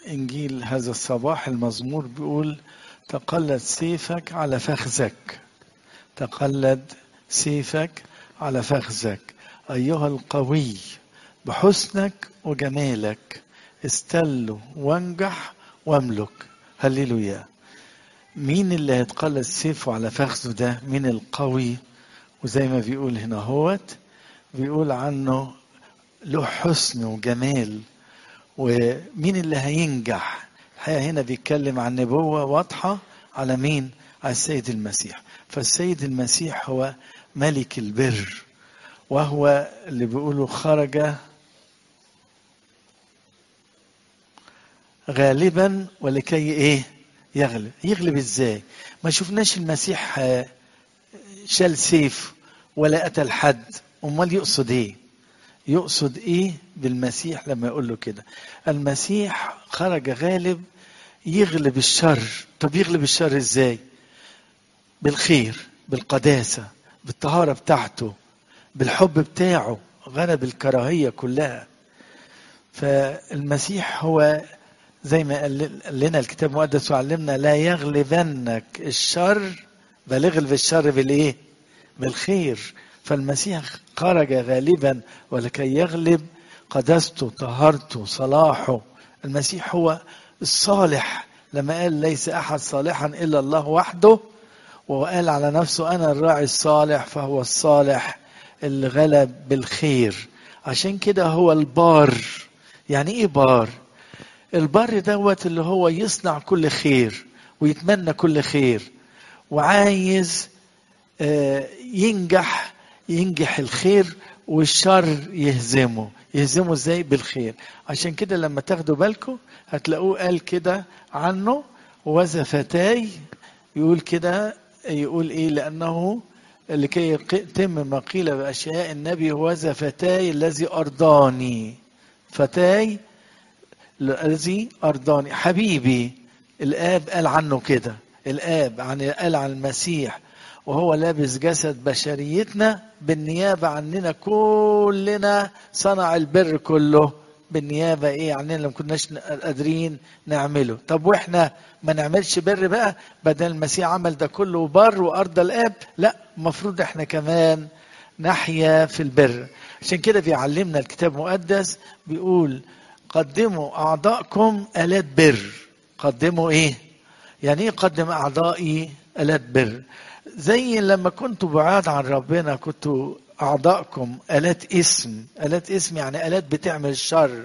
إنجيل هذا الصباح المزمور بيقول تقلد سيفك على فخذك تقلد سيفك على فخذك أيها القوي بحسنك وجمالك استل وانجح واملك هللويا مين اللي هيتقلد سيفه على فخذه ده مين القوي وزي ما بيقول هنا هوت بيقول عنه له حسن وجمال ومين اللي هينجح الحقيقة هنا بيتكلم عن نبوة واضحة على مين على السيد المسيح فالسيد المسيح هو ملك البر وهو اللي بيقولوا خرج غالبا ولكي ايه يغلب يغلب ازاي ما شفناش المسيح شال سيف ولا قتل حد امال يقصد ايه يقصد ايه بالمسيح لما يقول له كده المسيح خرج غالب يغلب الشر طب يغلب الشر ازاي بالخير بالقداسة بالطهارة بتاعته بالحب بتاعه غلب الكراهية كلها فالمسيح هو زي ما قال لنا الكتاب المقدس وعلمنا لا يغلبنك الشر بل اغلب الشر بالايه بالخير فالمسيح خرج غالبا ولكي يغلب قداسته طهارته صلاحه المسيح هو الصالح لما قال ليس احد صالحا الا الله وحده وقال على نفسه انا الراعي الصالح فهو الصالح اللي غلب بالخير عشان كده هو البار يعني ايه بار البر دوت اللي هو يصنع كل خير ويتمنى كل خير وعايز ينجح ينجح الخير والشر يهزمه يهزمه ازاي بالخير عشان كده لما تاخدوا بالكم هتلاقوه قال كده عنه وزفتاي يقول كده يقول ايه لانه لكي يتم ما قيل باشياء النبي وذا فتاي الذي ارضاني فتاي الذي أرضاني حبيبي الآب قال عنه كده الآب عن قال عن المسيح وهو لابس جسد بشريتنا بالنيابة عننا كلنا صنع البر كله بالنيابة ايه عننا لما كناش قادرين نعمله طب واحنا ما نعملش بر بقى بدل المسيح عمل ده كله بر وأرض الآب لا المفروض احنا كمان نحيا في البر عشان كده بيعلمنا الكتاب المقدس بيقول قدموا أعضاءكم آلات بر قدموا إيه؟ يعني إيه قدم أعضائي آلات بر؟ زي لما كنتوا بعاد عن ربنا كنتوا أعضاءكم آلات اسم آلات اسم يعني آلات بتعمل شر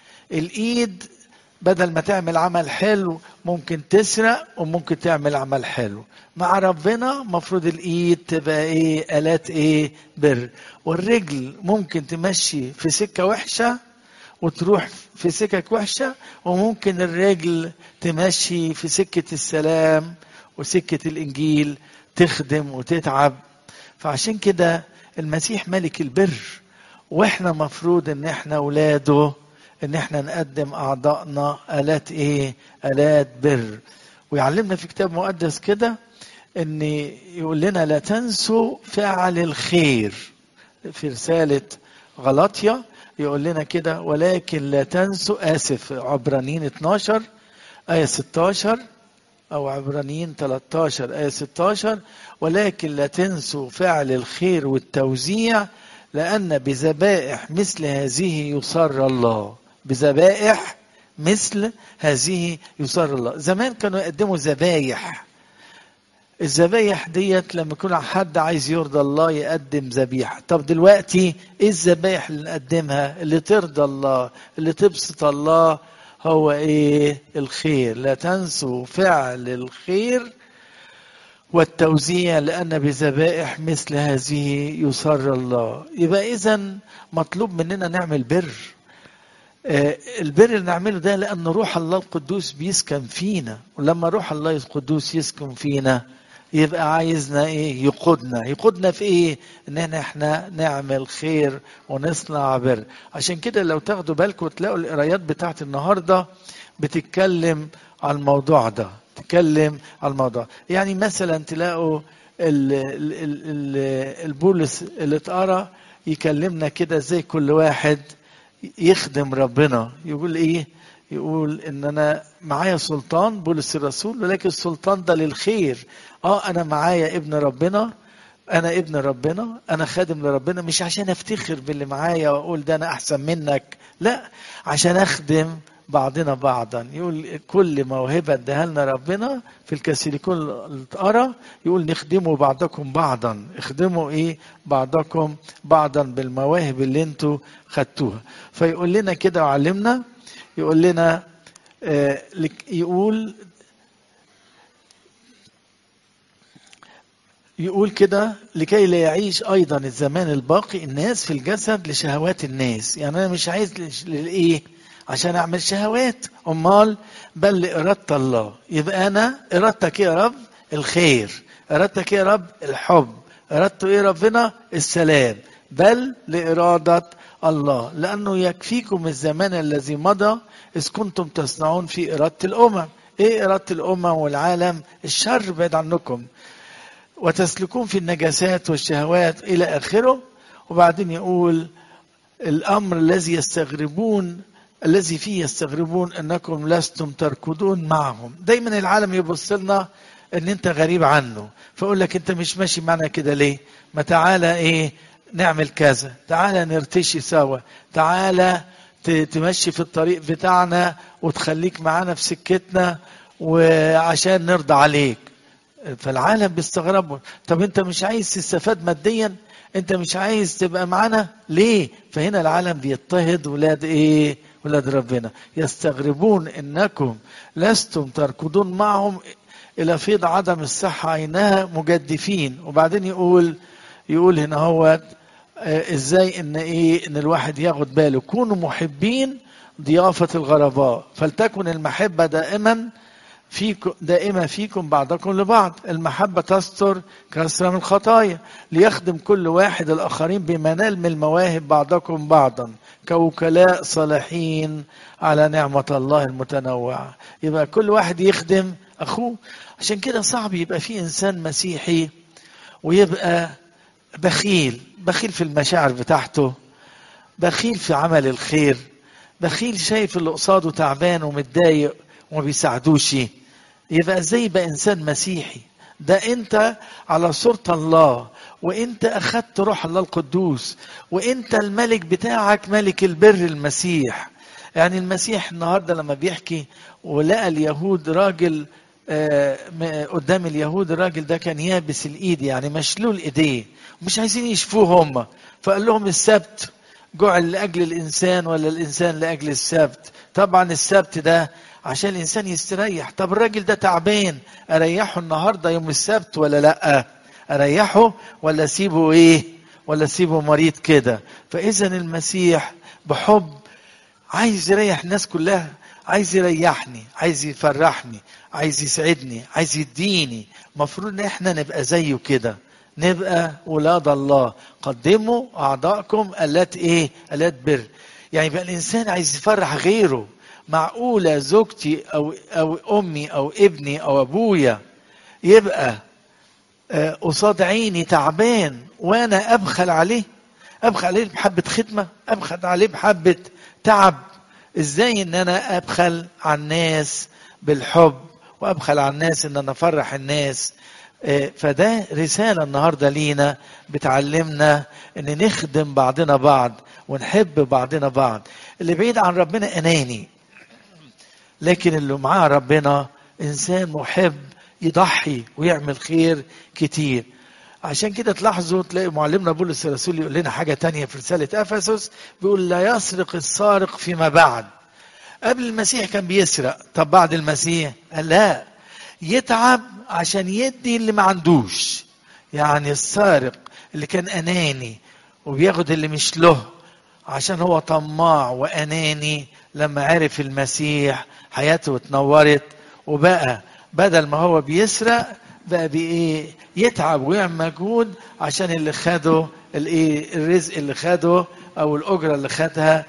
الإيد بدل ما تعمل عمل حلو ممكن تسرق وممكن تعمل عمل حلو مع ربنا مفروض الايد تبقى ايه الات ايه بر والرجل ممكن تمشي في سكه وحشه وتروح في سكك وحشة وممكن الرجل تمشي في سكة السلام وسكة الإنجيل تخدم وتتعب فعشان كده المسيح ملك البر واحنا مفروض ان احنا اولاده ان احنا نقدم اعضائنا الات ايه الات بر ويعلمنا في كتاب مقدس كده ان يقول لنا لا تنسوا فعل الخير في رسالة غلطية يقول لنا كده ولكن لا تنسوا آسف عبرانيين 12 آية 16 أو عبرانيين 13 آية 16 ولكن لا تنسوا فعل الخير والتوزيع لأن بذبائح مثل هذه يصر الله بذبائح مثل هذه يصر الله زمان كانوا يقدموا ذبايح الذبايح ديت لما يكون حد عايز يرضى الله يقدم ذبيحه طب دلوقتي ايه الذبايح اللي نقدمها اللي ترضى الله اللي تبسط الله هو ايه الخير لا تنسوا فعل الخير والتوزيع لان بذبائح مثل هذه يسر الله يبقى اذا مطلوب مننا نعمل بر البر اللي نعمله ده لان روح الله القدوس بيسكن فينا ولما روح الله القدوس يسكن فينا يبقى عايزنا ايه يقودنا يقودنا في ايه ان احنا نعمل خير ونصنع بر عشان كده لو تاخدوا بالكم تلاقوا القرايات بتاعت النهارده بتتكلم على الموضوع ده تتكلم على الموضوع يعني مثلا تلاقوا ال ال ال البولس اللي اتقرا يكلمنا كده زي كل واحد يخدم ربنا يقول ايه يقول ان انا معايا سلطان بولس الرسول ولكن السلطان ده للخير اه انا معايا ابن ربنا انا ابن ربنا انا خادم لربنا مش عشان افتخر باللي معايا واقول ده انا احسن منك لا عشان اخدم بعضنا بعضا يقول كل موهبة اداها لنا ربنا في الكاثوليكون اللي اتقرا يقول نخدموا بعضكم بعضا اخدموا ايه بعضكم بعضا بالمواهب اللي انتوا خدتوها فيقول لنا كده وعلمنا يقول لنا آه يقول يقول كده لكي لا يعيش ايضا الزمان الباقي الناس في الجسد لشهوات الناس يعني انا مش عايز للايه عشان اعمل شهوات امال بل لاراده الله يبقى انا ارادتك ايه يا رب الخير ارادتك ايه يا رب الحب ارادته ايه ربنا السلام بل لاراده الله لانه يكفيكم الزمان الذي مضى اذ كنتم تصنعون في اراده الامم ايه اراده الامم والعالم الشر بعيد عنكم وتسلكون في النجاسات والشهوات الى اخره وبعدين يقول الامر الذي يستغربون الذي فيه يستغربون انكم لستم تركضون معهم دايما العالم يبص لنا ان انت غريب عنه فاقول لك انت مش ماشي معنا كده ليه ما تعالى ايه نعمل كذا تعالى نرتشي سوا تعالى تمشي في الطريق بتاعنا وتخليك معانا في سكتنا وعشان نرضى عليك فالعالم بيستغربوا طب انت مش عايز تستفاد ماديا انت مش عايز تبقى معانا ليه فهنا العالم بيضطهد ولاد ايه ولاد ربنا يستغربون انكم لستم تركضون معهم الى فيض عدم الصحه عينها مجدفين وبعدين يقول يقول هنا هو ازاي ان ايه ان الواحد ياخد باله كونوا محبين ضيافه الغرباء فلتكن المحبه دائما فيكم دائما فيكم بعضكم لبعض المحبة تستر كثرة من الخطايا ليخدم كل واحد الآخرين بمنال من المواهب بعضكم بعضا كوكلاء صالحين على نعمة الله المتنوعة يبقى كل واحد يخدم أخوه عشان كده صعب يبقى في إنسان مسيحي ويبقى بخيل بخيل في المشاعر بتاعته بخيل في عمل الخير بخيل شايف اللي قصاده تعبان ومتضايق وما بيساعدوش يبقى ازاي يبقى انسان مسيحي ده انت على صورة الله وانت اخدت روح الله القدوس وانت الملك بتاعك ملك البر المسيح يعني المسيح النهاردة لما بيحكي ولقى اليهود راجل آه قدام اليهود الراجل ده كان يابس الايد يعني مشلول ايديه مش عايزين يشفوه هم فقال لهم السبت جعل لاجل الانسان ولا الانسان لاجل السبت طبعا السبت ده عشان الانسان يستريح طب الراجل ده تعبان اريحه النهارده يوم السبت ولا لا اريحه ولا اسيبه ايه ولا اسيبه مريض كده فاذا المسيح بحب عايز يريح الناس كلها عايز يريحني عايز يفرحني عايز يسعدني عايز يديني المفروض ان احنا نبقى زيه كده نبقى ولاد الله قدموا اعضائكم الات ايه الات بر يعني يبقى الانسان عايز يفرح غيره معقولة زوجتي أو أو أمي أو ابني أو أبويا يبقى قصاد عيني تعبان وأنا أبخل عليه أبخل عليه بحبة خدمة أبخل عليه بحبة تعب إزاي إن أنا أبخل على الناس بالحب وأبخل على الناس إن أنا أفرح الناس فده رسالة النهاردة لينا بتعلمنا إن نخدم بعضنا بعض ونحب بعضنا بعض اللي بعيد عن ربنا أناني لكن اللي معاه ربنا انسان محب يضحي ويعمل خير كتير عشان كده تلاحظوا تلاقي معلمنا بولس الرسول يقول لنا حاجة تانية في رسالة أفسس بيقول لا يسرق السارق فيما بعد قبل المسيح كان بيسرق طب بعد المسيح قال لا يتعب عشان يدي اللي ما عندوش يعني السارق اللي كان أناني وبياخد اللي مش له عشان هو طماع وأناني لما عرف المسيح حياته اتنورت وبقى بدل ما هو بيسرق بقى بايه يتعب ويعمل مجهود عشان اللي خده الايه الرزق اللي خده او الاجره اللي خدها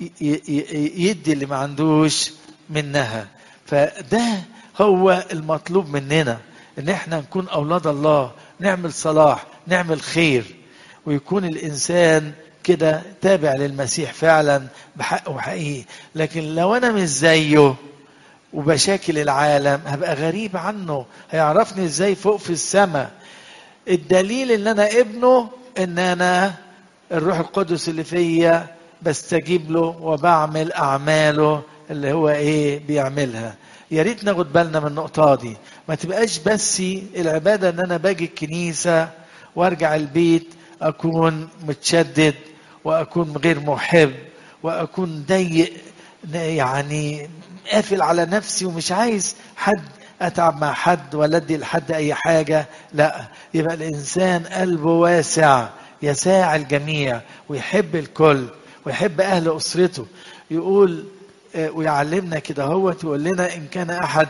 يدي اللي ما عندوش منها فده هو المطلوب مننا ان احنا نكون اولاد الله نعمل صلاح نعمل خير ويكون الانسان كده تابع للمسيح فعلا بحق وحقيقي لكن لو انا مش زيه وبشاكل العالم هبقى غريب عنه هيعرفني ازاي فوق في السماء الدليل ان انا ابنه ان انا الروح القدس اللي فيا بستجيب له وبعمل اعماله اللي هو ايه بيعملها يا ريت ناخد بالنا من النقطه دي ما تبقاش بس العباده ان انا باجي الكنيسه وارجع البيت اكون متشدد واكون غير محب واكون ضيق يعني قافل على نفسي ومش عايز حد اتعب مع حد ولا ادي لحد اي حاجه لا يبقى الانسان قلبه واسع يساع الجميع ويحب الكل ويحب اهل اسرته يقول ويعلمنا كده هو يقول لنا ان كان احد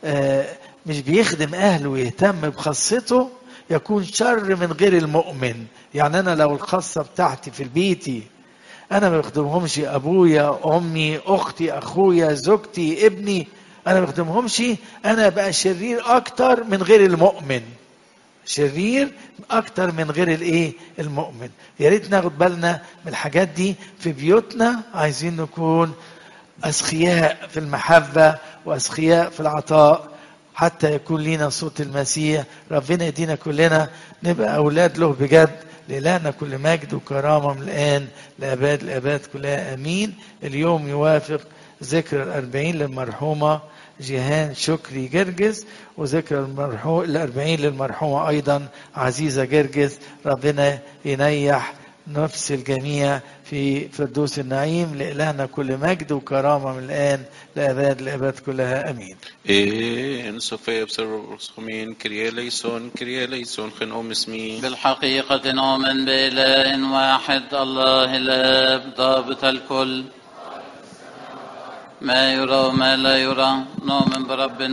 مش بيخدم اهله ويهتم بخاصته يكون شر من غير المؤمن يعني انا لو الخاصه بتاعتي في بيتي انا ما بخدمهمش ابويا امي اختي اخويا زوجتي ابني انا ما بخدمهمش انا بقى شرير اكتر من غير المؤمن شرير اكتر من غير الايه المؤمن يا ريت ناخد بالنا من الحاجات دي في بيوتنا عايزين نكون اسخياء في المحبه واسخياء في العطاء حتى يكون لينا صوت المسيح ربنا يدينا كلنا نبقى اولاد له بجد لإلهنا كل مجد وكرامة من الآن لأباد الأباد كلها أمين اليوم يوافق ذكر الأربعين للمرحومة جيهان شكري جرجس وذكر المرحوم الأربعين للمرحومة أيضا عزيزة جرجس ربنا ينيح نفس الجميع في فردوس النعيم لإلهنا كل مجد وكرامة من الآن لأباد الأباد كلها أمين إن سوفيا بسرسخمين كريا ليسون كريا ليسون خن أم اسمي بالحقيقة نؤمن بإله واحد الله الآب ضابط الكل ما يرى وما لا يرى نؤمن برب